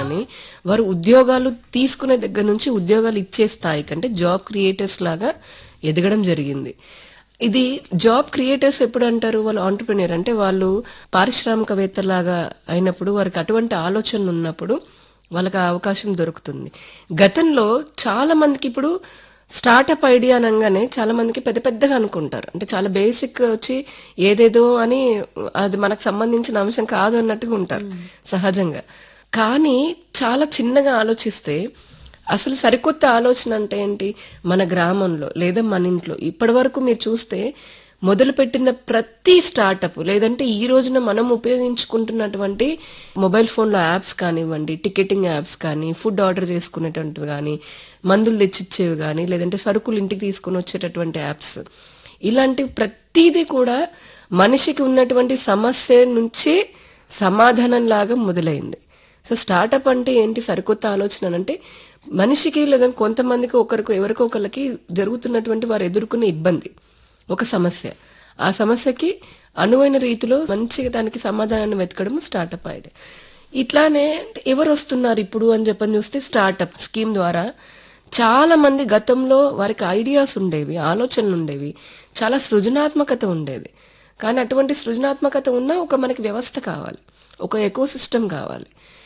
కానీ వారు ఉద్యోగాలు తీసుకునే దగ్గర నుంచి ఉద్యోగాలు ఇచ్చే స్థాయి కంటే జాబ్ క్రియేటర్స్ లాగా ఎదగడం జరిగింది ఇది జాబ్ క్రియేటర్స్ ఎప్పుడు అంటారు వాళ్ళు ఆంటర్ప్రినియర్ అంటే వాళ్ళు పారిశ్రామికవేత్తలాగా అయినప్పుడు వారికి అటువంటి ఆలోచనలు ఉన్నప్పుడు వాళ్ళకి ఆ అవకాశం దొరుకుతుంది గతంలో చాలా మందికి ఇప్పుడు స్టార్టప్ ఐడియా అనగానే చాలా మందికి పెద్ద పెద్దగా అనుకుంటారు అంటే చాలా బేసిక్ వచ్చి ఏదేదో అని అది మనకు సంబంధించిన అంశం కాదు అన్నట్టుగా ఉంటారు సహజంగా కానీ చాలా చిన్నగా ఆలోచిస్తే అసలు సరికొత్త ఆలోచన అంటే ఏంటి మన గ్రామంలో లేదా మన ఇంట్లో ఇప్పటి వరకు మీరు చూస్తే మొదలుపెట్టిన ప్రతి స్టార్టప్ లేదంటే ఈ రోజున మనం ఉపయోగించుకుంటున్నటువంటి మొబైల్ ఫోన్లో యాప్స్ కానివ్వండి టికెటింగ్ యాప్స్ కానీ ఫుడ్ ఆర్డర్ చేసుకునేటువంటివి కానీ మందులు తెచ్చిచ్చేవి కానీ లేదంటే సరుకులు ఇంటికి తీసుకొని వచ్చేటటువంటి యాప్స్ ఇలాంటి ప్రతిదీ కూడా మనిషికి ఉన్నటువంటి సమస్య నుంచి సమాధానం లాగా మొదలైంది సో స్టార్టప్ అంటే ఏంటి సరికొత్త ఆలోచన అంటే మనిషికి లేదా కొంతమందికి ఒకరికి ఎవరికో ఒకరికి జరుగుతున్నటువంటి వారు ఎదుర్కొనే ఇబ్బంది ఒక సమస్య ఆ సమస్యకి అనువైన రీతిలో మంచిగా దానికి సమాధానాన్ని వెతకడం స్టార్టప్ ఐడియా ఇట్లానే ఎవరు వస్తున్నారు ఇప్పుడు అని చెప్పని చూస్తే స్టార్టప్ స్కీమ్ ద్వారా చాలా మంది గతంలో వారికి ఐడియాస్ ఉండేవి ఆలోచనలు ఉండేవి చాలా సృజనాత్మకత ఉండేది కానీ అటువంటి సృజనాత్మకత ఉన్న ఒక మనకి వ్యవస్థ కావాలి ఒక ఎకో సిస్టమ్ కావాలి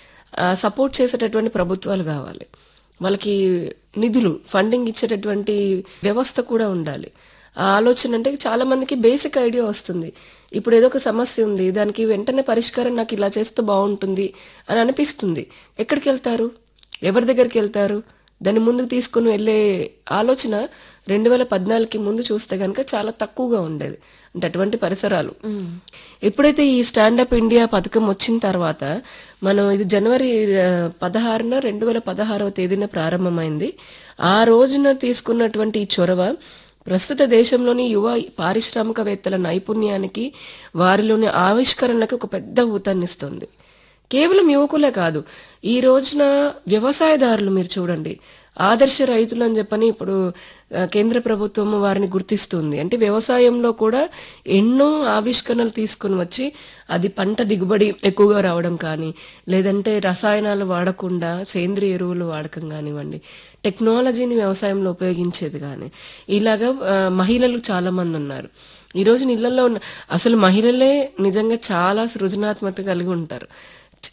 సపోర్ట్ చేసేటటువంటి ప్రభుత్వాలు కావాలి వాళ్ళకి నిధులు ఫండింగ్ ఇచ్చేటటువంటి వ్యవస్థ కూడా ఉండాలి ఆ ఆలోచన అంటే చాలా మందికి బేసిక్ ఐడియా వస్తుంది ఇప్పుడు ఏదో ఒక సమస్య ఉంది దానికి వెంటనే పరిష్కారం నాకు ఇలా చేస్తే బాగుంటుంది అని అనిపిస్తుంది ఎక్కడికి వెళ్తారు ఎవరి దగ్గరికి వెళ్తారు దాన్ని ముందుకు తీసుకుని వెళ్ళే ఆలోచన రెండు వేల పద్నాలుగుకి ముందు చూస్తే కనుక చాలా తక్కువగా ఉండేది అంటే అటువంటి పరిసరాలు ఎప్పుడైతే ఈ స్టాండప్ ఇండియా పథకం వచ్చిన తర్వాత మనం ఇది జనవరి ఆ, పదహారున రెండు వేల పదహారవ తేదీన ప్రారంభమైంది ఆ రోజున తీసుకున్నటువంటి ఈ చొరవ ప్రస్తుత దేశంలోని యువ పారిశ్రామికవేత్తల నైపుణ్యానికి వారిలోని ఆవిష్కరణలకు ఒక పెద్ద ఊతాన్నిస్తుంది కేవలం యువకులే కాదు ఈ రోజున వ్యవసాయదారులు మీరు చూడండి ఆదర్శ రైతులు అని చెప్పని ఇప్పుడు ఆ, కేంద్ర ప్రభుత్వం వారిని గుర్తిస్తుంది అంటే వ్యవసాయంలో కూడా ఎన్నో ఆవిష్కరణలు తీసుకుని వచ్చి అది పంట దిగుబడి ఎక్కువగా రావడం కానీ లేదంటే రసాయనాలు వాడకుండా సేంద్రియ ఎరువులు వాడకం కానివ్వండి టెక్నాలజీని వ్యవసాయంలో ఉపయోగించేది కానీ ఇలాగా ఆ, మహిళలు చాలా మంది ఉన్నారు ఈ రోజు ఇళ్లలో ఉన్న అసలు మహిళలే నిజంగా చాలా సృజనాత్మకత కలిగి ఉంటారు